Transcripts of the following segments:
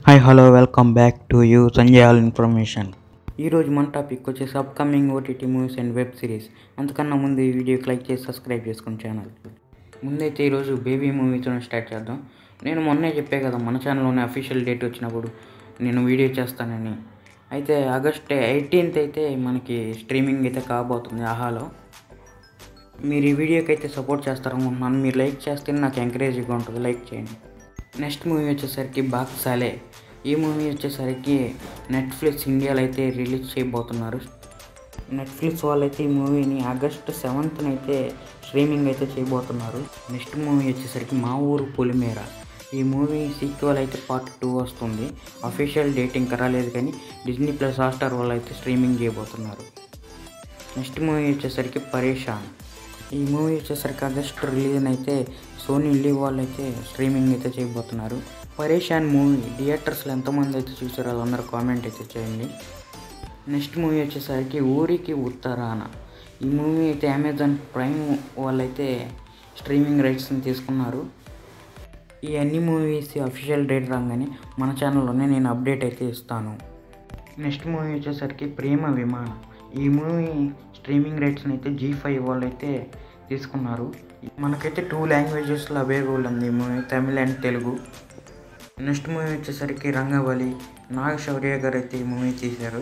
hi hello welcome back to you Sanjay all information ఈరోజు మన topic వచ్చేసి upcoming OTT movies and web series అంతకన్నా ముందు ఈ వీడియోకి లైక్ చేసి సబ్స్క్రైబ్ చేసుకుని ఛానల్ ముందైతే ఈరోజు బేబీ మూవీతో స్టార్ట్ చేద్దాం నేను మొన్నే చెప్పే కదా మన ఛానల్లోనే అఫీషియల్ డేట్ వచ్చినప్పుడు నేను వీడియో చేస్తానని అయితే ఆగస్ట్ ఎయిటీన్త్ అయితే మనకి స్ట్రీమింగ్ అయితే కాబోతుంది ఆహాలో మీరు ఈ వీడియోకి అయితే సపోర్ట్ చేస్తారనుకుంటున్నాను మీరు లైక్ చేస్తే నాకు ఎంకరేజ్గా ఉంటుంది లైక్ చేయండి నెక్స్ట్ మూవీ వచ్చేసరికి బాక్సాలే ఈ మూవీ వచ్చేసరికి నెట్ఫ్లిక్స్ ఇండియాలో అయితే రిలీజ్ చేయబోతున్నారు నెట్ఫ్లిక్స్ వాళ్ళైతే ఈ మూవీని ఆగస్ట్ సెవెంత్న అయితే స్ట్రీమింగ్ అయితే చేయబోతున్నారు నెక్స్ట్ మూవీ వచ్చేసరికి మా ఊరు పొలిమేర ఈ మూవీ సీక్వెల్ అయితే పార్ట్ టూ వస్తుంది అఫీషియల్ డేట్ ఇంకా రాలేదు కానీ డిజ్నీ ప్లస్ హాట్స్టార్ వాళ్ళు అయితే స్ట్రీమింగ్ చేయబోతున్నారు నెక్స్ట్ మూవీ వచ్చేసరికి పరేషాన్ ఈ మూవీ వచ్చేసరికి ఆగస్ట్ రిలీజ్ అయితే సోనీ లీవ్ వాళ్ళు అయితే స్ట్రీమింగ్ అయితే చేయబోతున్నారు పరేషాన్ మూవీ థియేటర్స్లో ఎంతమంది అయితే చూసారో వాళ్ళందరూ కామెంట్ అయితే చేయండి నెక్స్ట్ మూవీ వచ్చేసరికి ఊరికి ఉత్తరాన ఈ మూవీ అయితే అమెజాన్ ప్రైమ్ వాళ్ళైతే స్ట్రీమింగ్ రైట్స్ని తీసుకున్నారు ఈ అన్ని మూవీస్ అఫీషియల్ డేట్ రాగానే మన ఛానల్లోనే నేను అప్డేట్ అయితే ఇస్తాను నెక్స్ట్ మూవీ వచ్చేసరికి ప్రేమ విమానం ఈ మూవీ స్ట్రీమింగ్ రైట్స్ని అయితే జీ ఫైవ్ వాళ్ళు అయితే తీసుకున్నారు మనకైతే టూ లాంగ్వేజెస్లో అవైలబుల్ ఉంది ఈ movie Tamil and Telugu next movie వచ్చేసరికి రంగబలి నాగశౌర్య గారు అయితే ఈ మూవీ తీశారు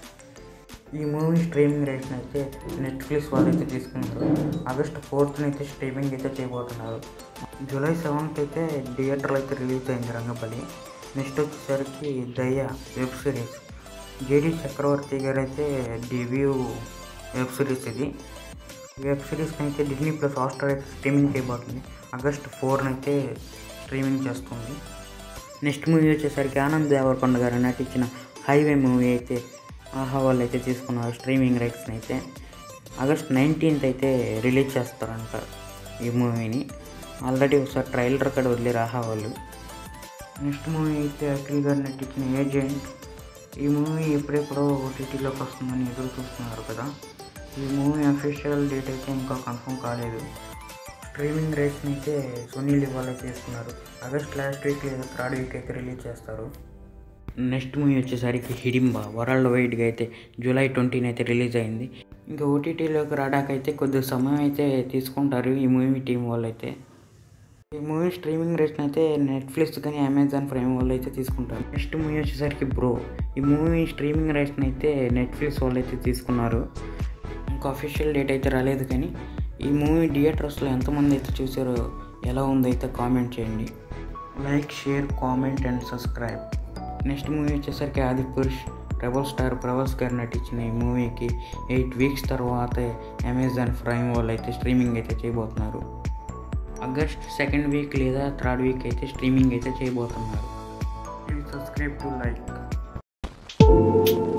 ఈ మూవీ స్ట్రీమింగ్ రైట్స్ని అయితే నెట్ఫ్లిక్స్ వాళ్ళు అయితే తీసుకున్నారు ఆగస్ట్ ఫోర్త్న అయితే స్ట్రీమింగ్ అయితే చేయబోతున్నారు జూలై సెవెంత్ అయితే థియేటర్లో అయితే రిలీజ్ అయింది రంగబలి నెక్స్ట్ వచ్చేసరికి దయ web series JD Chakravarthy garu అయితే డెబ్యూ వెబ్ సిరీస్ ఇది వెబ్ సిరీస్ని అయితే డిజ్నీ ప్లస్ హాట్స్టార్ అయితే స్ట్రీమింగ్ చేయబోతుంది ఆగస్ట్ ఫోర్న అయితే స్ట్రీమింగ్ చేస్తుంది నెక్స్ట్ మూవీ వచ్చేసరికి ఆనంద్ దేవరకొండ గారు నటించిన హైవే మూవీ అయితే ఆహా వాళ్ళు అయితే తీసుకున్నారు స్ట్రీమింగ్ రైట్స్ని అయితే ఆగస్ట్ నైన్టీన్త్ అయితే రిలీజ్ చేస్తారంట ఈ మూవీని ఆల్రెడీ ఒకసారి ట్రైలర్ కూడా వదిలేరు ఆహా వాళ్ళు నెక్స్ట్ మూవీ అయితే అఖిల్ గారు నటించిన ఏజెంట్ ఈ మూవీ ఎప్పుడెప్పుడో ఓటీటీలోకి వస్తుందని ఎదురు చూస్తున్నారు కదా ఈ మూవీ అఫీషియల్ డేట్ అయితే ఇంకా కన్ఫర్మ్ కాలేదు స్ట్రీమింగ్ రైట్స్ని అయితే సోనీ లివ్ వాళ్ళు తీసుకున్నారు ఆగస్ట్ లాస్ట్ వీక్ లేదా థర్డ్ వీక్ అయితే రిలీజ్ చేస్తారు నెక్స్ట్ మూవీ వచ్చేసరికి హిడింబ వరల్డ్ వైడ్గా అయితే జూలై ట్వంటీని అయితే రిలీజ్ అయింది ఇంకా ఓటీటీలోకి రావడాకైతే కొద్ది సమయం అయితే తీసుకుంటారు ఈ మూవీ టీం వాళ్ళు అయితే ఈ మూవీ స్ట్రీమింగ్ రేట్ని అయితే నెట్ఫ్లిక్స్ కానీ అమెజాన్ ప్రైమ్ వాళ్ళు అయితే తీసుకుంటారు నెక్స్ట్ మూవీ వచ్చేసరికి బ్రో ఈ మూవీ స్ట్రీమింగ్ రైట్స్ని అయితే నెట్ఫ్లిక్స్ వాళ్ళు అయితే తీసుకున్నారు ఇంకా అఫీషియల్ డేట్ అయితే రాలేదు కానీ ఈ మూవీ థియేటర్స్లో ఎంతమంది అయితే చూసారో ఎలా ఉందో అయితే కామెంట్ చేయండి like share comment and subscribe next movie వచ్చేసరికి ఆది పురుష్ రెబల్ స్టార్ ప్రభాస్ గారు నటించిన ఈ మూవీకి ఎయిట్ వీక్స్ తర్వాత అమెజాన్ ప్రైమ్ వాళ్ళు అయితే స్ట్రీమింగ్ అయితే చేయబోతున్నారు ఆగస్ట్ సెకండ్ వీక్ లేదా థర్డ్ వీక్ అయితే స్ట్రీమింగ్ అయితే చేయబోతున్నారు సబ్స్క్రైబ్ టు లైక్